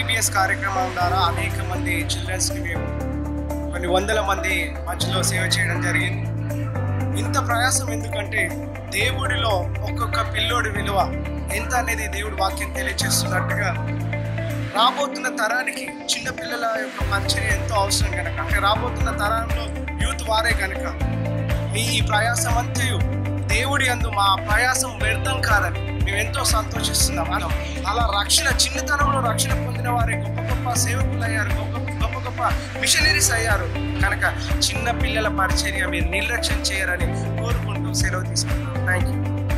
Previous కార్యక్రమం ద్వారా అనేక మంది చిల్డ్రన్స్కి మేము కొన్ని వందల మంది మధ్యలో సేవ చేయడం జరిగింది ఇంత ప్రయాసం ఎందుకంటే దేవుడిలో ఒక్కొక్క పిల్లోడి విలువ ఎంత అనేది దేవుడి వాక్యం తెలియజేస్తున్నట్టుగా రాబోతున్న తరానికి చిన్న పిల్లల యొక్క పరిచయం ఎంతో అవసరం కనుక అంటే రాబోతున్న తరంలో యూత్ వారే కనుక మీ ఈ ప్రయాసం అంతయు దేవుడి అందు మా ప్రయాసం వ్యర్థం కాదని మేము ఎంతో సంతోషిస్తున్నాం మనం అలా రక్షణ చిన్నతనంలో రక్షణ పొందిన వారే గొప్ప గొప్ప సేవకులు అయ్యారు గొప్ప గొప్ప గొప్ప మిషనరీస్ అయ్యారు కనుక చిన్న పిల్లల పరిచర్య మీరు నిర్లక్ష్యం చేయరని కోరుకుంటూ సెలవు తీసుకుంటాం థ్యాంక్ యూ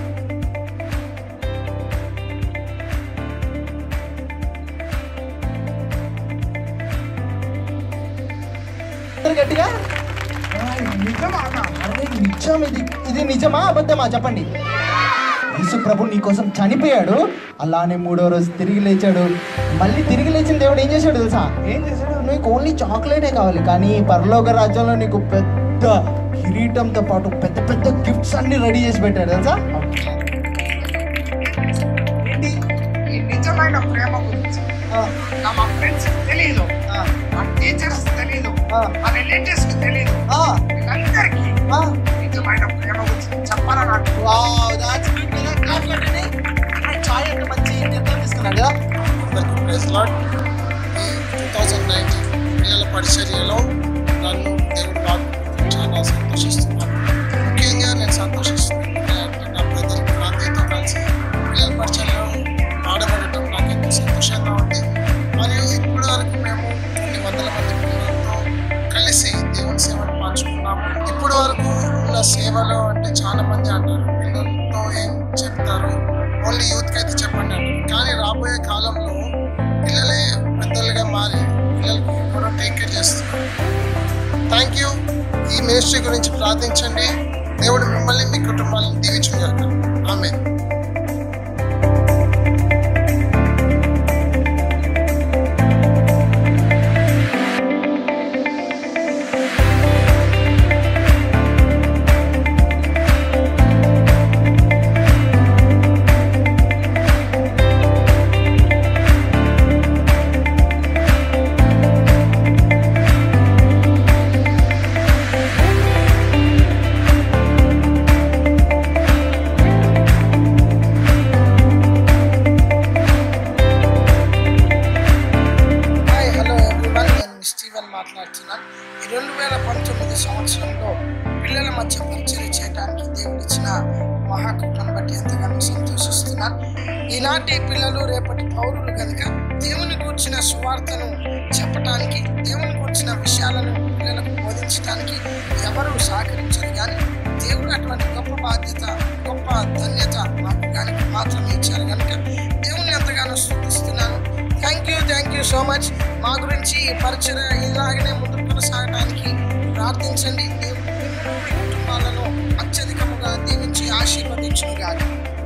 అందరు గట్టిగా అరే నిజం ఇది ఇది నిజమా అబద్ధమా చెప్పండి యేసు ప్రభు నీ కోసం చనిపోయాడు అలానే మూడో రోజు తిరిగి లేచాడు మళ్ళీ తిరిగి లేచిన దేవుడు ఏం చేశాడు తెలుసా ఏం చేశాడు నీకు ఓన్లీ చాక్లెటే కావాలి కానీ పరలోక రాజ్యంలో నీకు పెద్ద కిరీటంతో పాటు పెద్ద పెద్ద గిఫ్ట్స్ అన్ని రెడీ చేసి పెట్టాడు తెలుసా ఏంటి ఈ నిజమైన ప్రేమ గురించి నా మా ఫ్రెండ్స్ తెలియదు మా టీచర్స్ తెలియదు మా రిలేటివ్స్ తెలియదు వీళ్ళందరికీ నిజమైన ప్రేమ గురించి చెప్పాలని నాకు చాయ్ అంటే మంచి నిర్ణయం తీసుకున్నాడు కదా అందరికీ ప్రైజ్ లాడ్ ఈ టూ థౌజండ్ నైన్టీన్ పిల్లల పరిచర్యలో నన్ను దేవుడు వాడు చాలా సంతోషిస్తున్నాను ముఖ్యంగా నేను సంతోషిస్తున్నాను ఎందుకంటే నా బ్రదర్ క్రాంతితో కలిసి పిల్లల పరిచర్యలో ఆడబడటం నాకు ఎంతో సంతోషంగా ఉంది మరియు ఇప్పటి వరకు మేము కొన్ని వందల మంది పిల్లలతో కలిసి దేవుని సేవను పంచుకున్నాము ఇప్పటి వరకు ఉన్న సేవలో అంటే చాలా మంది అంటారు పిల్లలతో ఏం చెప్తారు ఓన్లీ యూత్కి అయితే చెప్పండి అంటారు కానీ రాబోయే కాలంలో పిల్లలే పెద్దలుగా మారి పిల్లలకు కూడా టేక్ కేర్ చేస్తున్నారు థ్యాంక్ యూ ఈ మినిస్ట్రీ గురించి ప్రార్థించండి దేవుడు మిమ్మల్ని మీ కుటుంబాలను దీవించుగాక ఆమె హాయ్ హలో ఎవ్రీవన్ నేను మిస్ స్టీవెన్ మాట్లాడుతున్నాను ఈ రెండు వేల పంతొమ్మిది సంవత్సరంలో పిల్లల మధ్య పరిచయం చేయడానికి దేవుడు ఇచ్చిన మహాకృపను బట్టి ఎంతగానో సంతోషిస్తున్నాను ఈనాటి పిల్లలు రేపటి పౌరులు కనుక దేవుని కూర్చిన సువార్తను చెప్పటానికి దేవుని కూర్చిన విషయాలను పిల్లలకు బోధించడానికి ఎవరు సహకరించరు కానీ దేవుడు అటువంటి గొప్ప బాధ్యత గొప్ప ధన్యత మాకు కానీ మాత్రమే ఇచ్చారు కనుక దేవుని ఎంతగానో స్థుతిస్తున్నాను thank you thank you so much మా గురించి ఈ పరిచయ ఇలాగనే ముందుకు కొనసాగడానికి ప్రార్థించండి దేవుడు మిమ్మల్ని మీ కుటుంబాలను అత్యధికముగా దీవించి ఆశీర్వదించును గాక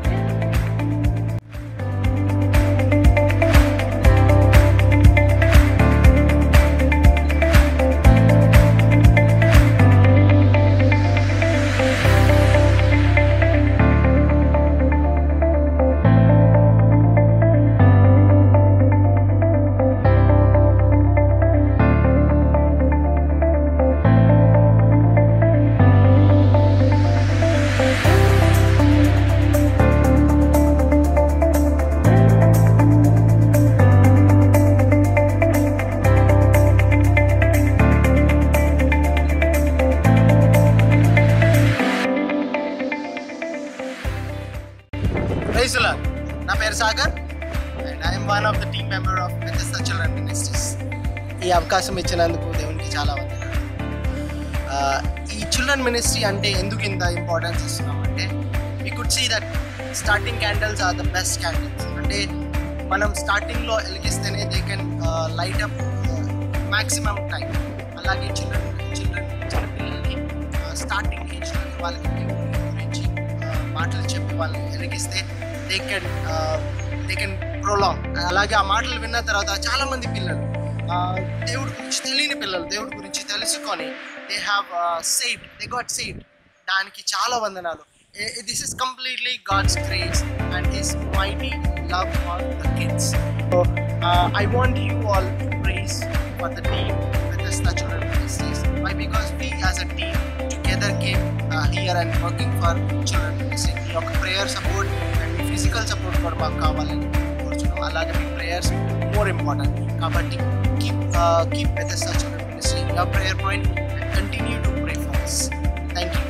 ప్రైజ్ లార్డ్. నా పేరు Sagar and I'm one of the team member of Bethesda children ministries ఈ అవకాశం ఇచ్చినందుకు దేవునికి చాలా వందనాలు ఆ, ఈ చిల్డ్రన్ మినిస్ట్రీ అంటే ఎందుకు ఇంత ఇంపార్టెన్స్ ఇస్తున్నాం అంటే we could see that starting candles are the best candles అంటే మనం స్టార్టింగ్లో వెలిగిస్తేనే they can light up maximum time అలాగే చిల్డ్రన్ చిల్డ్రన్ చిన్నపిల్లల్ని స్టార్టింగ్ ఏజ్లో వాళ్ళకి దేవుని గురించి ఆ, మాటలు చెప్పి వాళ్ళని వెలిగిస్తే they can they can prolong అలాగే ఆ మాటలు విన్న తర్వాత చాలా మంది పిల్లలు ఆ, దేవుడి గురించి తెలియని పిల్లలు దేవుడి గురించి తెలుసుకొని they have saved they got saved దానికి చాలా వందనాలు this is completely god's grace and his mighty love for the kids uh, I want you all to praise for the team Bethesda Children Ministries. Why? Because we as a team together came uh, here and working for children ministry. మీ యొక్క prayer support and మీ physical support కూడా మాకు కావాలని కోరుచున్నాం అలాగే మీ prayers more important కాబట్టి keep keep Bethesda Children Ministry your prayer point and continue to pray for us. Thank you.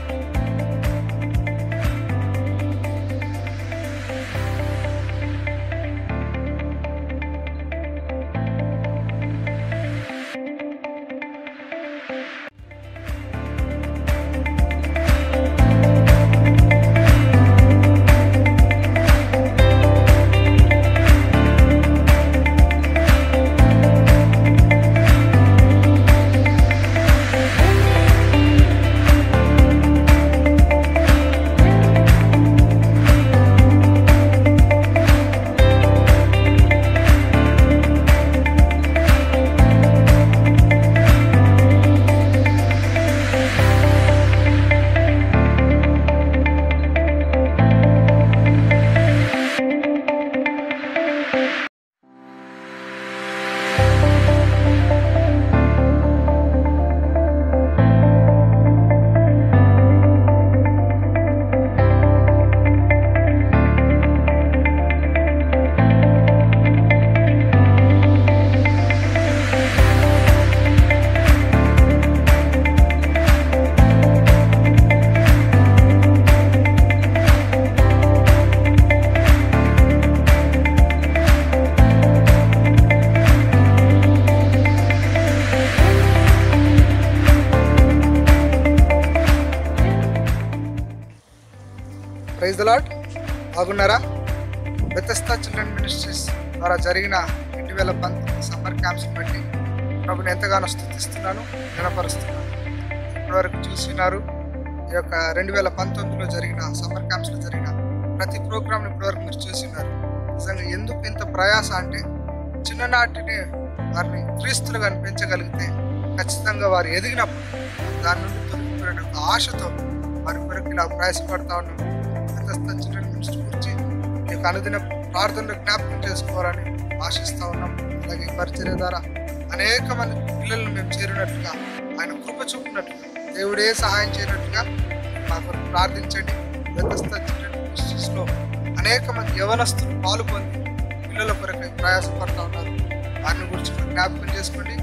Praise the lord బాగున్నారా బెతస్తా చిల్డ్రన్ మినిస్ట్రీస్ ద్వారా జరిగిన రెండు వేల పంతొమ్మిది సమ్మర్ క్యాంప్స్ బట్టి ప్రభుని ఎంతగానో స్థుతిస్తున్నాను వినపరుస్తున్నాను ఇప్పటివరకు చూసినారు ఈ యొక్క రెండు వేల పంతొమ్మిదిలో జరిగిన సమ్మర్ క్యాంప్స్లో జరిగిన ప్రతి ప్రోగ్రామ్ని ఇప్పటివరకు మీరు చూసినారు నిజంగా ఎందుకు ఇంత ప్రయాస అంటే చిన్ననాటిని వారిని క్రీస్తులుగా పెంచగలిగితే ఖచ్చితంగా వారు ఎదిగినప్పుడు దాని నుండి తొలగిపోయిన ఒక ఆశతో వారి కొరకు ఇలా ప్రయాసపడతా ఉన్నాం బెతస్తా చిల్డ్రన్ మినిస్ట్రీ గురించి ఈ యొక్క అనుదిన ప్రార్థనలు జ్ఞాపకం చేసుకోవాలని ఆశిస్తా ఉన్నాం అలాగే ఈ పరిచర్య ద్వారా అనేక మంది పిల్లలను మేము చేరినట్లుగా ఆయన కృప చూపినట్లుగా దేవుడే సహాయం చేయనట్లుగా మా కొరకు ప్రార్థించండి బెతస్తా చిల్డ్రన్ మినిస్ట్రీస్లో అనేక మంది యవనస్తులు పాల్గొని పిల్లల కొరకు ప్రయాసపడతా ఉన్నారు వారిని గురించి కూడా జ్ఞాపకం చేసుకోండి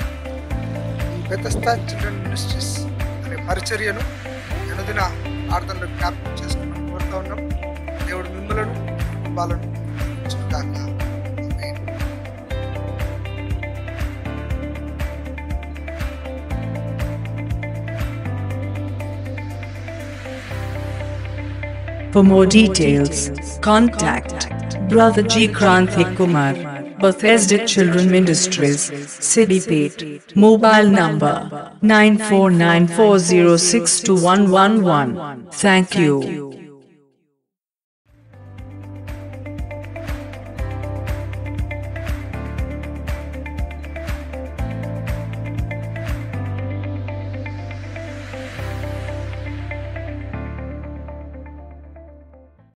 ఈ బెతస్తా చిల్డ్రన్ మినిస్ట్రీస్ అనే పరిచర్యను అనుదిన ప్రార్థనలు జ్ఞాపకం చేసుకుని కోరుతా ఉన్నాం దేవుడు మిమ్మలను కుటుంబాలను దీవించుగాక. ఆమేన్. For more details, contact Brother G. Kranthik Kumar, Bethesda Children Ministries, Siddipet, mobile number 9494062111. Thank you.